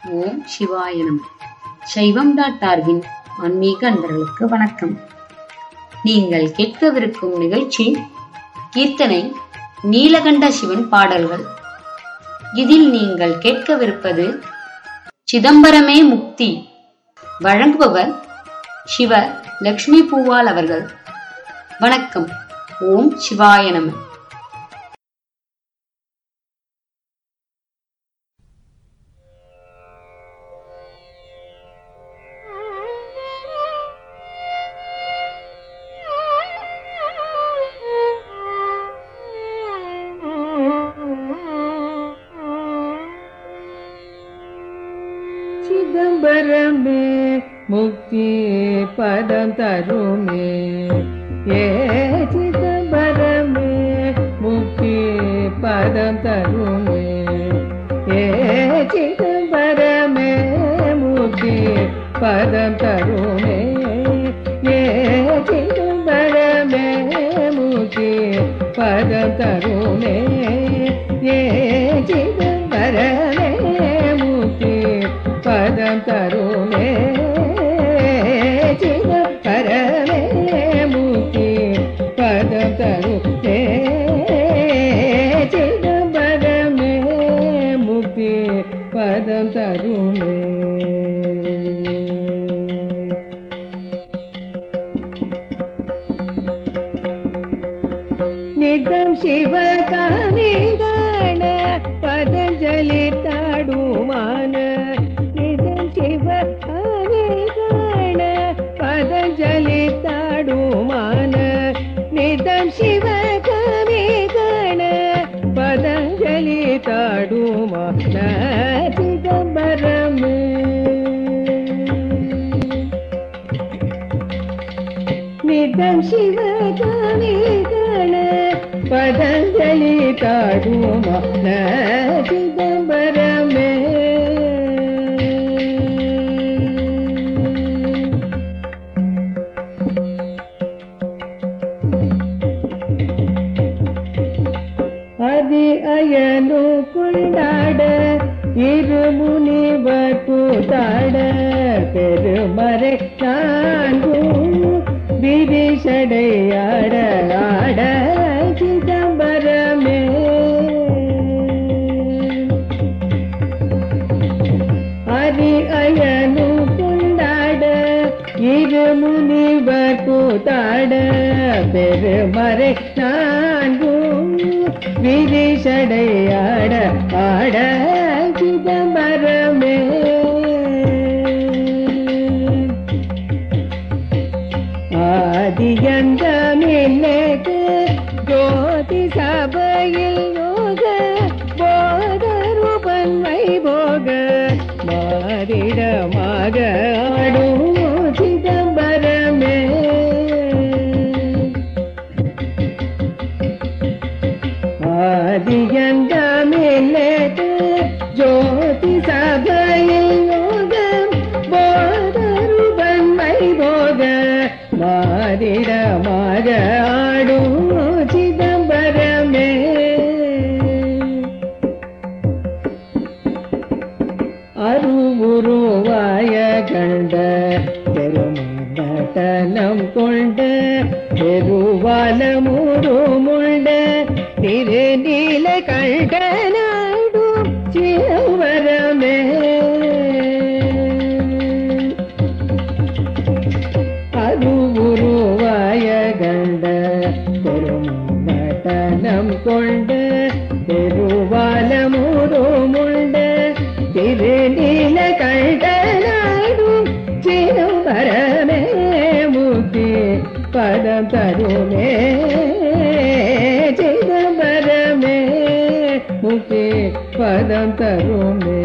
ஓம் சிவாய நம சைவம் டாட் ஆர்கின் ஆன்மீக அன்பர்களுக்கு வணக்கம் நீங்கள் கேட்கவிருக்கும் நிகழ்ச்சி கீர்த்தனை நீலகண்ட சிவன் பாடல்கள் இதில் நீங்கள் கேட்கவிருப்பது சிதம்பரமே முக்தி வழங்குபவர் சிவ லக்ஷ்மி பூவால் அவர்கள் வணக்கம் ஓம் சிவாய நம சிதம்பரமே முக்தி பதம் தருமே ஏ சிதம்பரமே முக்தி பதம் தருமே ஏ சிதம்பரமே முக்தி பதம் தருமே ஏ சிதம்பரமே முக்தி பதம் தருமே ஏ சிதம்பரமே முக்தி பதம் தருமே சிதம்பரமே முக்தி பதம் தருமே சிதம்பரமே முக்தி பதம் தருமே நிதம் சிவகாமிதான பதஞ்சலி தாடுமான நிதம் சிவகாமிதான பதஞ்சலி தாடுமான நிதம் சிவகாமிதான பதஞ்சலி தாடுமான சிதம்பரமே நிதம் சிவகாமிகண பதஞ்சலி தாடுமான சிதம்பரமே அதி அயனு கொண்டாட இருமுனிவர் கூத்தாட பெருமறை நான்கும் விரிசடையாட ஆட சிதம்பரமே அதி அயனு கொண்டாட இருமுனிவர் கூத்தாட பெருமறை நான்கும் விரிசடையாட ஆட சிதம்பரமே ஆதியந்தமில்லைக்கு ஜோதி சபையில் யோக போதருபன் வைபோக மாறிடமாக ஆடும் சிதம்பரமே ஆதியந்தமில்லைக்கு ஜோதி சபையில் யோகம் போதருபன் வைபோக மாறிடமாக ஆடும் சிதம்பரமே அருவுருவாய கண்ட பெருமண்டலம் கொண்ட பெருவாலமுருமுண்ட திருநீல கண்டனாடும் சிவரமே அருவுருவாய கண்ட பெருமண்டலம் கொண்ட பெருவாலமுருமுண்ட திருநீல கண்டனாடும் சிதம்பரமே முக்தி பதம் தருமே சிதம்பரமே முக்தி பதம் தருமே